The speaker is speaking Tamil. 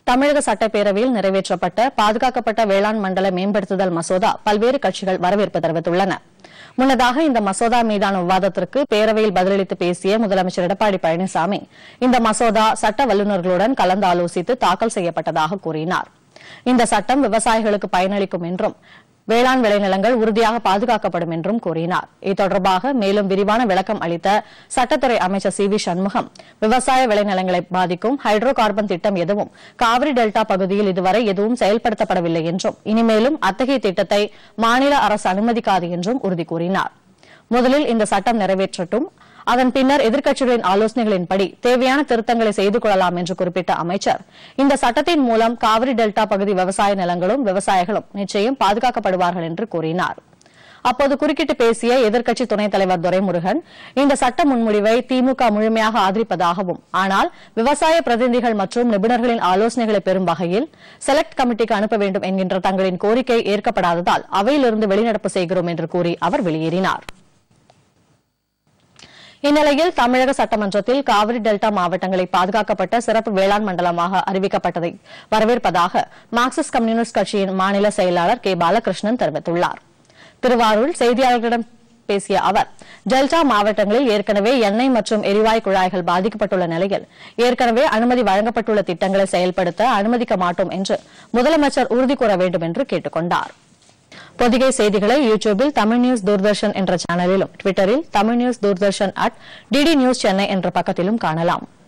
தமிழக சட்டப்பேரவையில் நிறைவேற்றப்பட்ட பாதுகாக்கப்பட்ட வேளாண் மண்டல மேம்படுத்துதல் மசோதா பல்வேறு கட்சிகள் வரவேற்பு தெரிவித்துள்ளன முன்னதாக இந்த மசோதா மீதான விவாதத்திற்கு பேரவையில் பதிலளித்து பேசிய முதலமைச்சர் எடப்பாடி பழனிசாமி இந்த மசோதா சட்ட வல்லுநர்களுடன் கலந்து ஆலோசித்து தாக்கல் செய்யப்பட்டதாக கூறினார் இந்த சட்டம் விவசாயிகளுக்கு பயனளிக்கும் என்றும் வேளாண் விளைநிலங்கள் உறுதியாக பாதுகாக்கப்படும் என்றும் கூறினார் இது தொடர்பாக மேலும் விரிவான விளக்கம் அளித்த சட்டத்துறை அமைச்சர் சி வி சண்முகம் விவசாய விளைநிலங்களை பாதிக்கும் ஹைட்ரோ கார்பன் திட்டம் எதுவும் காவிரி டெல்டா பகுதியில் இதுவரை எதுவும் செயல்படுத்தப்படவில்லை என்றும் இனிமேலும் அத்தகைய திட்டத்தை மாநில அரசு அனுமதிக்காது என்றும் உறுதி கூறினார் முதலில் இந்த சட்டம் நிறைவேற்றட்டும் அதன் பின்னர் எதிர்க்கட்சிகளின் ஆலோசனைகளின்படி தேவையான திருத்தங்களை செய்து கொள்ளலாம் என்று குறிப்பிட்ட அமைச்சர் இந்த சட்டத்தின் மூலம் காவிரி டெல்டா பகுதி விவசாய நிலங்களும் விவசாயிகளும் நிச்சயம் பாதுகாக்கப்படுவார்கள் என்று கூறினார் அப்போது குறுக்கிட்டு பேசிய எதிர்க்கட்சி துணைத் தலைவர் துரைமுருகன் இந்த சட்ட முன்மொழிவை திமுக முழுமையாக ஆதரிப்பதாகவும் ஆனால் விவசாய பிரதிநிதிகள் மற்றும் நிபுணர்களின் ஆலோசனைகளை பெறும் வகையில் செலக்ட் கமிட்டிக்கு அனுப்ப வேண்டும் என்கின்ற தங்களின் கோரிக்கை ஏற்கப்படாததால் அவையிலிருந்து வெளிநடப்பு செய்கிறோம் என்று கூறி அவர் வெளியேறினார் இந்நிலையில் தமிழக சட்டமன்றத்தில் காவிரி டெல்டா மாவட்டங்களை பாதுகாக்கப்பட்ட சிறப்பு வேளாண் மண்டலமாக அறிவிக்கப்பட்டதை வரவேற்பதாக மார்க்சிஸ்ட் கம்யூனிஸ்ட் கட்சியின் மாநில செயலாளர் கே பாலகிருஷ்ணன் தெரிவித்துள்ளார் திருவாரூரில் செய்தியாளர்களிடம் பேசிய அவர் டெல்டா மாவட்டங்களில் ஏற்கனவே எண்ணெய் மற்றும் எரிவாயு குழாய்கள் பாதிக்கப்பட்டுள்ள நிலையில் ஏற்கனவே அனுமதி வழங்கப்பட்டுள்ள திட்டங்களை செயல்படுத்த அனுமதிக்க மாட்டோம் என்று முதலமைச்சர் உறுதி கூற வேண்டும் என்று கேட்டுக் கொண்டார் பொதிகை செய்திகளை யூ டியூபில் தமிழ் நியூஸ் தூர்தர்ஷன் என்ற சேனலிலும் ட்விட்டரில் Tamil news Doordarshan at DD news Chennai என்ற பக்கத்திலும் காணலாம்